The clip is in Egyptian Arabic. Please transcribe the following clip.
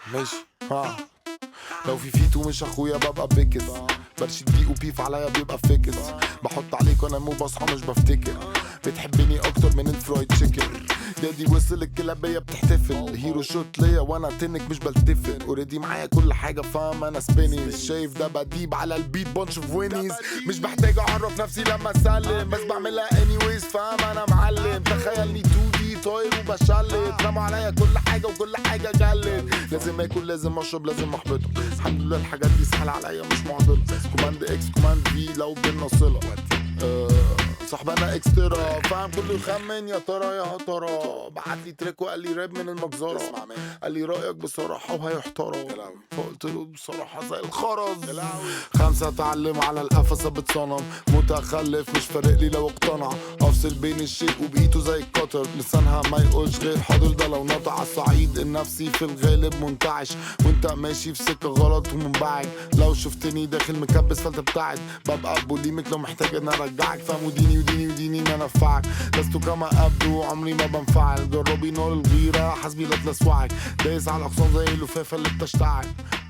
ماشي ها لو في فيتو مش اخويا ببقى بكس برشي دي وبيف عليا بيبقى فيكس بحط عليك وانا مو بصحى مش بفتكر بتحبني اكتر من الفرايد تشيكن دادي وصل الكلابية بتحتفل هيرو شوت ليا وانا تنك مش بلتفت اوريدي معايا كل حاجة فاهم انا سبينيز شايف ده بديب على البيت بونش اوف وينيز مش بحتاج اعرف نفسي لما اسلم بس بعملها اني ويز فاهم انا معلم تخيلني 2 دي طاير وبشلت رموا عليا كل حاجة وكل حاجة جلت لازم اكل لازم اشرب لازم احبطه الحمد لله الحاجات دي سهلة عليا مش معضلة كوماند اكس كوماند في لو بدنا صلة آه، صاحبنا اكسترا فاهم كله يخمن يا ترى يا ترى بعت لي تريك وقال لي راب من المجزرة قال لي رايك بصراحة وهيحترم فقلت له بصراحة زي الخرز خمسة اتعلم على القفصة بتصنم متخلف مش فارق لي لو اقتنع افصل بين الشيء وبقيته زي القطر لسانها ما يقولش غير حاضر ده لو نطع على الصعيد النفسي في الغالب منتعش وانت ماشي في سكة غلط ومنبعج لو شفتني داخل مكبس فانت بتاعد ببقى بوليمك لو محتاج ان ارجعك فاهم وديني وديني وديني ان انفعك لست كما ابدو عمري ما بنفعل جربي نار الغيرة حسبي لا تلسوعك دايس على الاغصان زي اللفافة اللي بتشتعل